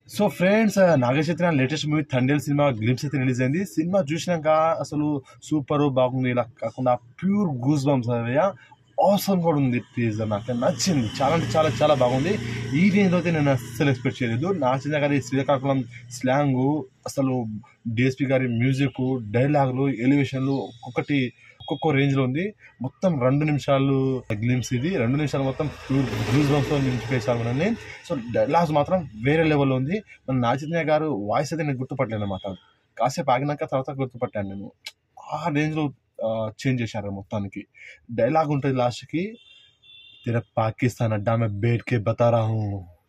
so friends Naga Chaitanya latest movie Thandel సినిమా glimpse అయితే release అయింది సినిమా చూసినాక అసలు సూపర్ బాగుంది ఇలా కాకుండా ప్యూర్ గూస్ బంప్స్ అయ్యా అవసరం కూడా ఉంది టీజర్ నాకు నచ్చింది చాలా అంటే చాలా చాలా బాగుంది ఈ రేంజ్ అయితే నేను అస్సలు ఎక్స్పెక్ట్ చేయలేదు నాగచైతన్య గారి శ్రీకాకుళం స్లాంగ్ అసలు డిఎస్పి గారి మ్యూజిక్ డైలాగులు ఎలివేషన్లు ఒక్కొక్కటి ఒక్కొక్క రేంజ్ లో ఉంది మొత్తం రెండు నిమిషాలు గ్లిమ్స్ ఇది రెండు నిమిషాలు మొత్తం ప్యూర్ గ్లూజ్ బంప్స్ తో నింపివేశారు మనల్ని సో డైలాగ్స్ మాత్రం వేరే లెవెల్లో ఉంది మన నాచైతన్య గారు వాయిస్ అయితే నేను గుర్తుపట్టలేను అనమాట కాసేపు ఆగినాక తర్వాత గుర్తుపట్టాను నేను ఆ రేంజ్ లో చేంజ్ చేశారు మొత్తానికి డైలాగ్ ఉంటుంది లాస్ట్ కి తెర పాకిస్తాన్ అడ్డా మే బేట్ కే బతా రహా హూ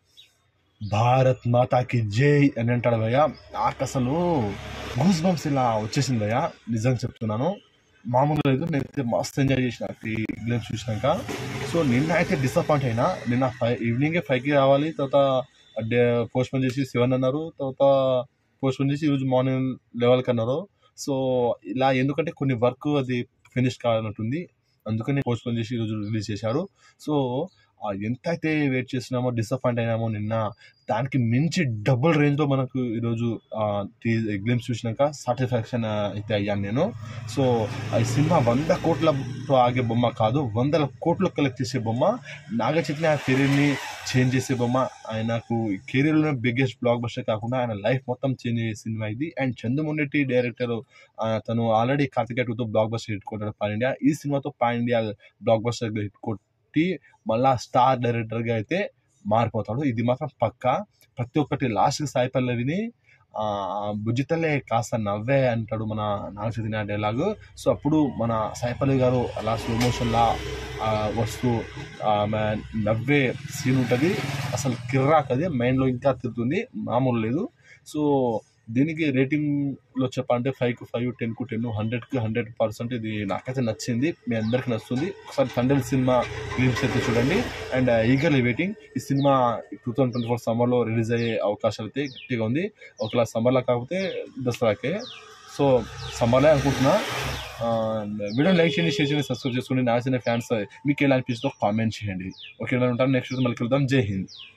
భారత్ మాతాకి జై అని అంటాడు భయ్య నాకు అసలు గూస్ బంప్స్ ఇలా వచ్చేసింది భయ్య నిజంగా చెప్తున్నాను మామూలు లేదు నేనైతే మస్తు ఎంజాయ్ చేసిన ఈ గేమ్స్ చూసినాక సో నిన్న అయితే డిసప్పాయింట్ అయినా నిన్న ఫైవ్ ఈవినింగే ఫైవ్కి రావాలి తర్వాత డే పోస్ట్ పోన్ చేసి సెవెన్ అన్నారు తర్వాత పోస్ట్ పోన్ చేసి ఈరోజు మార్నింగ్ లెవెల్కి అన్నారు సో ఇలా ఎందుకంటే కొన్ని వర్క్ అది ఫినిష్ కానట్టుంది అందుకని పోస్ట్ పోన్ చేసి ఈరోజు రిలీజ్ చేశారు సో ఆ ఎంత అయితే వెయిట్ చేస్తున్నామో డిసప్పాయింట్ అయినామో నిన్న దానికి మించి డబుల్ రేంజ్లో మనకు ఈరోజు గ్లిమ్స్ చూసినాక సాటిస్ఫాక్షన్ అయితే అయ్యాను నేను సో ఈ సినిమా వంద కోట్లతో ఆగే బొమ్మ కాదు వందల కోట్లు కలెక్ట్ చేసే బొమ్మ నాగ చైతన్య కెరీర్ని చేంజ్ చేసే బొమ్మ ఆయనకు కెరీర్లో బిగ్గెస్ట్ బ్లాక్ బస్టర్ కాకుండా ఆయన లైఫ్ మొత్తం చేంజ్ చేసే సినిమా ఇది అండ్ చంద్రముండెట్టి డైరెక్టర్ తను ఆల్రెడీ కార్తికేయ టూతో బ్లాక్ బస్టర్ హిట్ కొట్టాడు పాన్ ఇండియా ఈ సినిమాతో pan India blockbuster hit కొట్టి మళ్ళా స్టార్ డైరెక్టర్గా అయితే మారిపోతాడు ఇది మాత్రం పక్కా ప్రతి ఒక్కటి లాస్ట్ సాయి పల్లవిని ఆ, బుజ్జితల్లే కాస్త నవ్వే అంటాడు మన నాగ చైతన్య డైలాగ్ సో అప్పుడు మన సాయి పల్లవి గారు అలా స్లో మోషన్లా ఆ, వస్తూ ఆమె నవ్వే సీన్ ఉంటుంది అసలు కిర్రాక్ అది మైండ్లో ఇంకా తిరుగుతుంది మామూలు లేదు సో దీనికి రేటింగ్లో చెప్పాలంటే ఫైవ్కి ఫైవ్ టెన్కు టెన్ హండ్రెడ్కి హండ్రెడ్ పర్సెంట్ ఇది నాకైతే నచ్చింది మీ అందరికి నచ్చుతుంది ఒకసారి థండల్ సినిమా ఫిలిమ్స్ అయితే చూడండి అండ్ ఈగర్లీ వెయిటింగ్ ఈ సినిమా టూ థౌసండ్ ట్వంటీ ఫోర్ సమ్మర్లో రిలీజ్ అయ్యే అవకాశాలు అయితే గట్టిగా ఉంది ఒకలా సమ్మర్లో కాకపోతే దసరాకే సో సమ్మర్లే అనుకుంటున్నా వీడియో లైక్ చేయండి షేర్ చేయండి సబ్స్క్రైబ్ చేసుకోండి నా ఫ్యాన్స్ మీకు ఎలా అనిపిస్తుందో కామెంట్ చేయండి ఓకే ఉంటాను నెక్స్ట్ మళ్ళీ కలుద్దాం జై హింద్